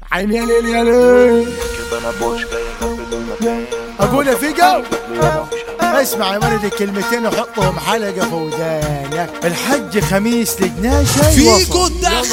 عيني يا ليل يا ليل كده انا بوش جاي غرب المكان اقول يا فيجو اسمع يا ولد الكلمتين وحطهم حلقه في ودانك الحج خميس لجناشة فيكو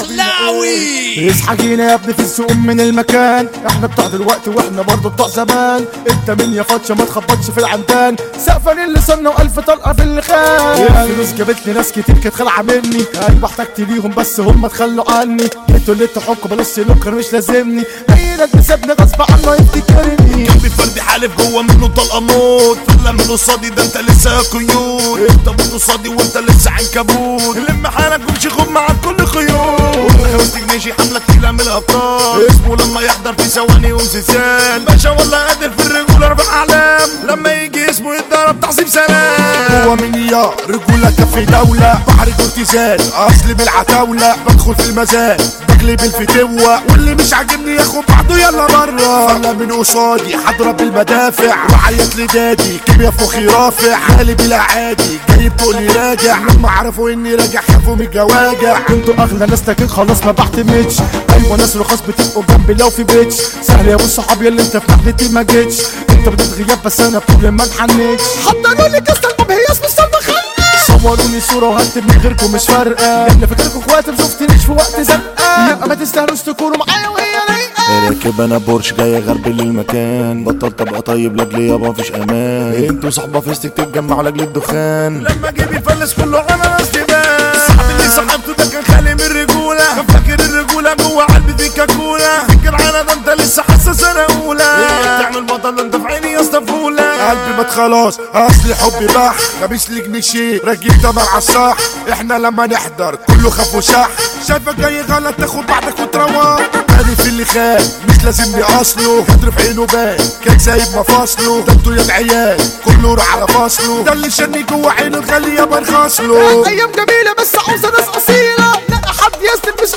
الدخلاوي يسحقينا يا ابني في السوق من المكان احنا بتوع دلوقتي واحنا برضه بتوع زمان انت مين يا فتشه ما تخبطش في العمدان سقفا اللي صنع والف طلقه في اللي خان الفلوس جابت لي ناس كتير كانت خلعه مني ايوه احتجت ليهم بس هم اتخلوا عني انتوا اللي تحكوا بلاش سلوك مش لازمني عينك بسيبني غصب عنه يفتكرني جنبي فردي حالف جوه منه طلقه موت فلا من قصادي ده انت لسه يا قيود انت من قصادي وانت لسه عنكبوت لم حالك وامشي خد معاك كل خيوط وسط جنيشي حمله تقيله من الابطال اسمه لما يحضر في ثواني وزلزال باشا والله قادر في الرجوله اربع اعلام لما يجي اسمه يتضرب تعظيم سلام هو من يا رجولة كف دولة بحر كورتيزان اصلي بالعتاولة بدخل في المزاد بقلب الفتوة واللي مش عاجبني ياخد بعضه يلا برا فلا من قصادي هضرب المدافع وعيط لدادي كيميا في مخي رافع حالي بلا عادي جايب تقولي راجع لما عرفوا اني راجع خافوا من الجواجع كنتوا اغلى ناس لكن خلاص ما بعتمدش ايوه ناس رخاص بتبقوا جنبي لو في بيتش سهل يا ابو صحابي اللي انت في رحلتي ما جيتش انت بدات غياب بس انا بطول ما اتحنيتش حضروا لي كاس الباب هي اسم الصلبه خلق صوروني صورة وهكتب من غيركم مش فارقة لأن فاكركم اخواتي مشوفتنيش في وقت زنقة يبقى ما تستاهلوش تكونوا معايا وهي رايقة راكب انا بورش جاي غرب للمكان بطلت ابقى طيب لاجلي يابا مفيش امان انتوا صحبه فيستك تتجمعوا لاجل الدخان لما جيبي يفلس كله على راس دماغ صاحبي اللي صاحبته ده كان خالي من الرجوله كان فاكر الرجوله جوه قلبي دي كاكولا فكر على ده انت لسه حاسس سنه اولى تعمل بطل ده انت في عيني يا اسطى فوله قلبي مات خلاص اصلي حبي بح خميس لي جنيه راجل تمر على الصح احنا لما نحضر كله خاف وشح شايفك جاي غلط تاخد بعضك وتروح تاني في اللي خان مش لازم اصله حضر في عينه بان كان سايب مفاصله ده انتوا يا العيال كله راح على فصله ده اللي شني جوه عينه الغالي يا برخص له ايام جميله بس عاوزه ناس اصيله لا حد يسند مش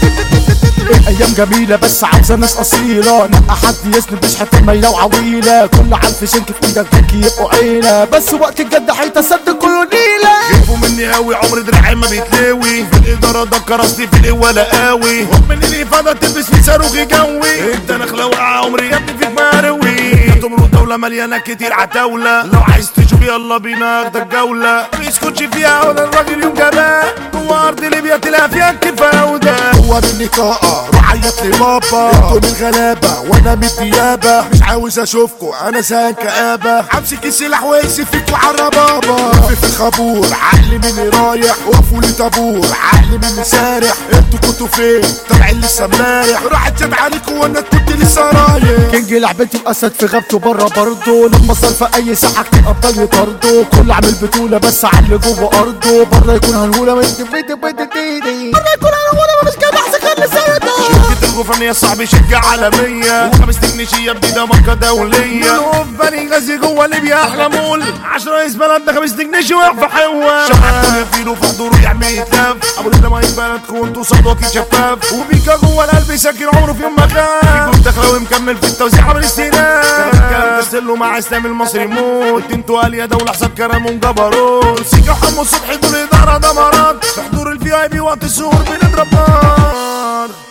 ايام جميله بس عاوزه ناس اصيله نقى حد يسند مش حته ميله وعويله كل عالف شنك في ايدك تكي يبقوا عيله بس وقت الجد هيتصدق كله نيله خافوا مني قوي عمر دراعي ما بيتلوي في الاداره ده كرستي في الولا قوي من الافاده تلبس في صاروخ جوي انت نخله واقعه عمري يا ابني فيك مروي تمرق دولة مليانة كتير عتاولة لو عايز تشوف يلا بينا اخدك جولة ما يسكتش فيها ولا الراجل يوم جباه جوه ارض ليبيا تلاقي فيها كفاودة هو مني طاقة روح عيط لي بابا انتوا من الغلابة وانا من الديابة مش عاوز اشوفكوا انا زهقان كآبة همسك السلاح واقسم فيكوا على بابا في الخابور عقلي مني رايح وقفوا لي طابور عقلي مني سارح انتوا كنتوا فين طالعين لسه امبارح راحت جت عليكوا وانا كنت لسه رايح كينج لعبتي بأسد في غابته بره برضه لما صار في اي ساحة كتير ابطال يطردوا كل عامل بطولة بس على جوه ارضه بره يكون هنقولة من بيت بيت تيدي بره يكون هنقولة مش كده احسن خلي سيده شركة الغفرانية صاحبي شركة عالمية وخمس تكنيشية جديدة ماركة دولية بني غازي جوه ليبيا احلى مول عشرة رئيس بلد ده خمس تكنيشي واقف في حوة شحات فيلو في حضوره يعمل يتلف ابو ليلة ما بلد كنتوا صاد وكيل شفاف وبيكا جوه القلب ساكن عمره في يوم ما خاف فيكم داخله ومكمل في التوزيع عمل استئناف كلام تستلوا مع اسلام المصري موت انتوا قال يا دولة حساب كرم وجبروت سيكا وحمو صبحي دول ادارة دمرات في حضور الفي اي بي وقت السهور بنضرب نار